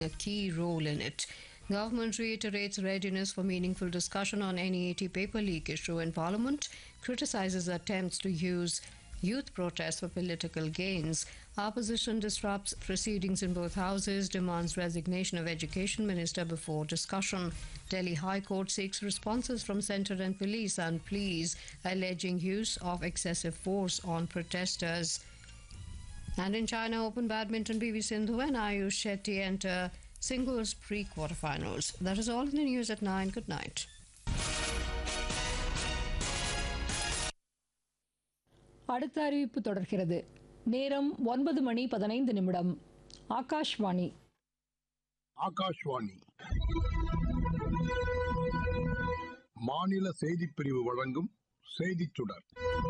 a key role in it. Government reiterates readiness for meaningful discussion on NEAT paper leak issue in Parliament, criticizes attempts to use youth protests for political gains. Opposition disrupts proceedings in both houses, demands resignation of Education Minister before discussion. Delhi High Court seeks responses from centre and police and pleas alleging use of excessive force on protesters. And in China Open Badminton, PV Sindhu and Ayush Shetty enter singles pre-quarterfinals. That is all in the news at 9. Good night. அடுத்த அறிவிப்பு தொடர்கிறது நேரம் ஒன்பது மணி பதினைந்து நிமிடம் ஆகாஷ்வாணி ஆகாஷ்வாணி மாநில செய்திப் பிரிவு வழங்கும் செய்திச் சுடர்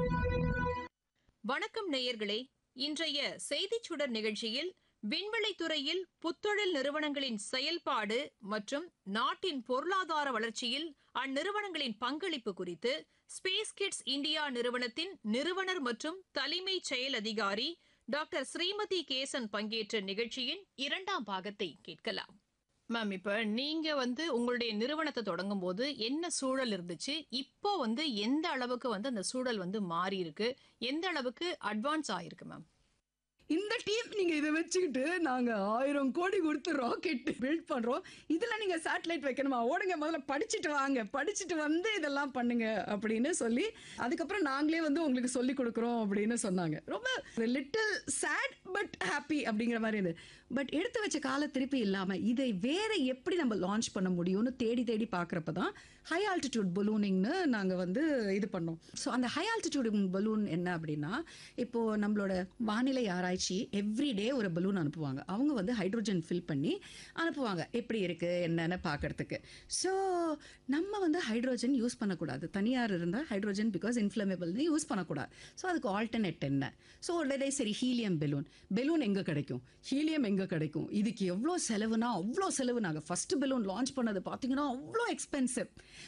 வணக்கம் நேயர்களே இன்றைய செய்திச் சுடர் நிகழ்ச்சியில் விண்வெளித் துறையில் புத்தொழில் நிறுவனங்களின் செயல்பாடு மற்றும் நாட்டின் பொருளாதார வளர்ச்சியில் அந்நிறுவனங்களின் பங்களிப்பு குறித்து ஸ்பேஸ் கிட்ஸ் இந்தியா நிறுவனத்தின் நிறுவனர் மற்றும் தலைமை செயல் அதிகாரி டாக்டர் ஸ்ரீமதி கேசன் பங்கேற்ற நிகழ்ச்சியின் இரண்டாம் பாகத்தை கேட்கலாம் மேம் இப்ப நீங்க வந்து உங்களுடைய நிறுவனத்தை தொடங்கும் போது என்ன சூழல் இருந்துச்சு இப்போ வந்து எந்த அளவுக்கு வந்து அந்த சூழல் வந்து மாறி இருக்கு எந்த அளவுக்கு அட்வான்ஸ் ஆயிருக்கு மேம் இந்த டீம் நீங்க இதை வச்சுக்கிட்டு நாங்க ஆயிரம் கோடி கொடுத்து ராக்கெட் பில்ட் பண்றோம் இதுல நீங்க சேட்டலைட் வைக்கணுமா ஓடுங்க முதல்ல படிச்சுட்டு வாங்க படிச்சுட்டு வந்து இதெல்லாம் பண்ணுங்க அப்படின்னு சொல்லி அதுக்கப்புறம் நாங்களே வந்து உங்களுக்கு சொல்லி கொடுக்குறோம் அப்படின்னு சொன்னாங்க ரொம்ப லிட்டில் சேட் பட் ஹாப்பி அப்படிங்கிற மாதிரி இது பட் எடுத்து வச்ச கால திருப்பி இல்லாம இதை வேற எப்படி நம்ம லான்ச் பண்ண முடியும்னு தேடி தேடி பார்க்குறப்ப தான் ஹை ஆல்டிடியூட் பலூனிங்னு நாங்க வந்து இது பண்ணோம் ஸோ அந்த ஹை ஆல்டிடியூட் பலூன் என்ன அப்படின்னா இப்போ நம்மளோட வானிலை ஆராய்ச்சி எவ்ரிடே ஒரு பலூன் அனுப்புவாங்க அவங்க வந்து ஹைட்ரோஜன் ஃபில் பண்ணி அனுப்புவாங்க எப்படி இருக்கு என்னன்னு பார்க்கறதுக்கு ஸோ நம்ம வந்து ஹைட்ரோஜன் யூஸ் பண்ணக்கூடாது தனியார் இருந்தால் ஹைட்ரோஜன் பிகாஸ் இன்ஃப்ளமேபிள்னு யூஸ் பண்ணக்கூடாது ஸோ அதுக்கு ஆல்டர்னேட் என்ன ஸோ உடனே சரி ஹீலியம் பெலூன் பெலூன் எங்கே கிடைக்கும் ஹீலியம் எங்கே கிடைக்கும் இதுக்கு எவ்வளோ செலவுனா அவ்வளோ செலவு நாங்கள் ஃபஸ்ட்டு பெலூன் லான்ச் பண்ணது பார்த்தீங்கன்னா அவ்வளோ எக்ஸ்பென்சிவ்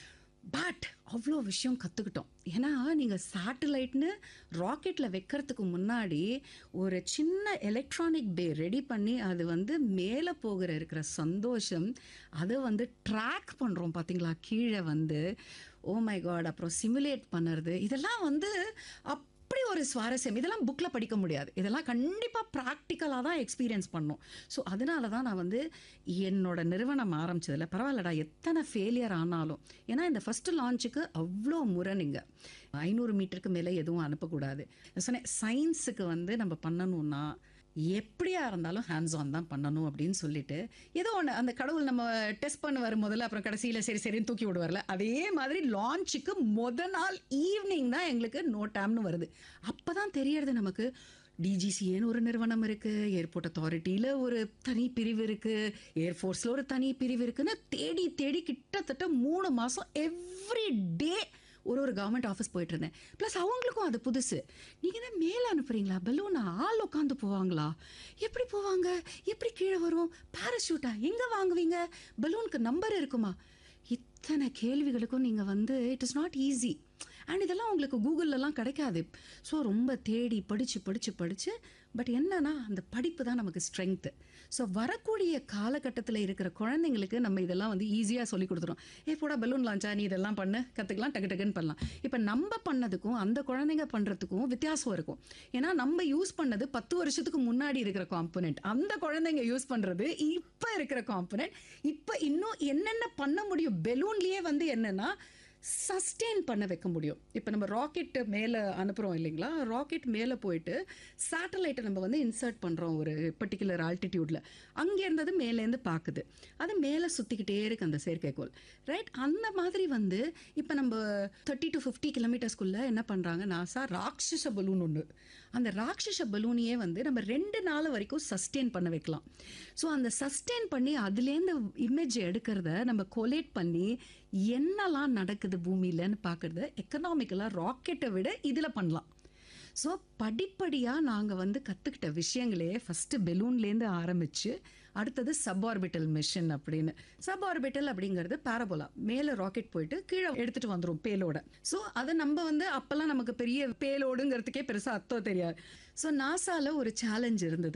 பட் அவ்வளோ விஷயம் கற்றுக்கிட்டோம் ஏன்னா நீங்கள் சேட்டலைட்னு ராக்கெட்டில் வைக்கிறதுக்கு முன்னாடி ஒரு சின்ன எலக்ட்ரானிக் பே ரெடி பண்ணி அது வந்து மேலே போகிற இருக்கிற சந்தோஷம் அதை வந்து ட்ராக் பண்ணுறோம் பார்த்தீங்களா கீழே வந்து ஓ மை காட் அப்புறம் சிமுலேட் பண்ணுறது இதெல்லாம் வந்து அப் அப்படி ஒரு சுவாரஸ்யம் இதெல்லாம் புக்கில் படிக்க முடியாது இதெல்லாம் கண்டிப்பாக ப்ராக்டிக்கலாக தான் எக்ஸ்பீரியன்ஸ் பண்ணும் ஸோ அதனால தான் நான் வந்து என்னோட நிறுவனம் ஆரம்பிச்சதில் பரவாயில்லடா எத்தனை ஃபெயிலியர் ஆனாலும் ஏன்னா இந்த ஃபஸ்ட்டு லான்ச்சுக்கு அவ்வளோ முறை நீங்கள் ஐநூறு மீட்டருக்கு மேலே எதுவும் அனுப்பக்கூடாது சொன்னேன் சயின்ஸுக்கு வந்து நம்ம பண்ணணும்னா எப்படியா இருந்தாலும் ஹேண்ட்ஸ் ஆன் தான் பண்ணணும் அப்படின்னு சொல்லிட்டு ஏதோ ஒன்று அந்த கடவுள் நம்ம டெஸ்ட் பண்ணுவார் முதல்ல அப்புறம் கடைசியில் சரி சரின்னு தூக்கி விடுவார்ல அதே மாதிரி லான்ச்சுக்கு முத நாள் ஈவினிங் தான் எங்களுக்கு நோ டைம்னு வருது அப்போ தான் தெரியறது நமக்கு டிஜிசிஏன்னு ஒரு நிறுவனம் இருக்குது ஏர்போர்ட் அத்தாரிட்டியில் ஒரு தனி பிரிவு இருக்குது ஏர்ஃபோர்ஸில் ஒரு தனி பிரிவு இருக்குன்னு தேடி தேடி கிட்டத்தட்ட மூணு மாதம் எவ்ரி டே ஒரு ஒரு கவர்மெண்ட் ஆஃபீஸ் போயிட்டு இருந்தேன் ப்ளஸ் அவங்களுக்கும் அது புதுசு நீங்கள் தான் மேலே அனுப்புறீங்களா பலூனா ஆள் உட்காந்து போவாங்களா எப்படி போவாங்க எப்படி கீழே வரும் பேராஷூட்டா எங்கே வாங்குவீங்க பலூனுக்கு நம்பர் இருக்குமா இத்தனை கேள்விகளுக்கும் நீங்கள் வந்து it is not easy and இதெல்லாம் உங்களுக்கு கூகுள்லலாம் கிடைக்காது ஸோ ரொம்ப தேடி படித்து படித்து படித்து பட் என்னன்னா அந்த படிப்பு தான் நமக்கு ஸ்ட்ரென்த்து ஸோ வரக்கூடிய காலகட்டத்தில் இருக்கிற குழந்தைங்களுக்கு நம்ம இதெல்லாம் வந்து ஈஸியாக சொல்லி கொடுத்துரும் ஏ போடா பலூன் லான்ச்சா நீ இதெல்லாம் பண்ணு கற்றுக்கலாம் டக்கு டக்குன்னு பண்ணலாம் இப்போ நம்ம பண்ணதுக்கும் அந்த குழந்தைங்க பண்ணுறதுக்கும் வித்தியாசம் இருக்கும் ஏன்னா நம்ம யூஸ் பண்ணது பத்து வருஷத்துக்கு முன்னாடி இருக்கிற காம்பனெண்ட் அந்த குழந்தைங்க யூஸ் பண்ணுறது இப்போ இருக்கிற காம்பனெண்ட் இப்போ இன்னும் என்னென்ன பண்ண முடியும் பெலூன்லேயே வந்து என்னென்னா சஸ்டெயின் பண்ண வைக்க முடியும் இப்போ நம்ம ராக்கெட்டு மேலே அனுப்புகிறோம் இல்லைங்களா ராக்கெட் மேலே போயிட்டு சேட்டலைட்டை நம்ம வந்து இன்சர்ட் பண்ணுறோம் ஒரு பர்டிகுலர் ஆல்டிடியூடில் அங்கே இருந்தது மேலேருந்து பார்க்குது அது மேலே சுற்றிக்கிட்டே இருக்கு அந்த செயற்கைக்கோள் ரைட் அந்த மாதிரி வந்து இப்போ நம்ம தேர்ட்டி டு ஃபிஃப்டி கிலோமீட்டர்ஸ்குள்ளே என்ன பண்ணுறாங்க நாசா ராட்சச பலூன் ஒன்று அந்த ராட்சச பலூனையே வந்து நம்ம ரெண்டு நாள் வரைக்கும் சஸ்டெயின் பண்ண வைக்கலாம் ஸோ அந்த சஸ்டெயின் பண்ணி அதுலேருந்து இமேஜ் எடுக்கிறத நம்ம கொலேட் பண்ணி என்னெல்லாம் நடக்குது பூமியிலன்னு பார்க்குறது எக்கனாமிக்கலாக ராக்கெட்டை விட இதில் பண்ணலாம் ஸோ படிப்படியாக நாங்கள் வந்து கற்றுக்கிட்ட விஷயங்களே ஃபஸ்ட்டு பெலூன்லேருந்து ஆரம்பித்து அடுத்தது சப்ஆர்பிட்டல் மிஷன் அப்படின்னு சப்ஆர்பிட்டல் அப்படிங்கிறது பாரபோலா மேலே ராக்கெட் போயிட்டு கீழே எடுத்துகிட்டு வந்துடும் பேலோட ஸோ அதை நம்ம வந்து அப்போல்லாம் நமக்கு பெரிய பேலோடுங்கிறதுக்கே பெருசாக அர்த்தம் தெரியாது ஸோ நாசாவில் ஒரு சேலஞ்ச் இருந்தது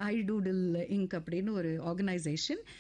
ஐ டூடில் இங்க் அப்படின்னு ஒரு ஆர்கனைசேஷன்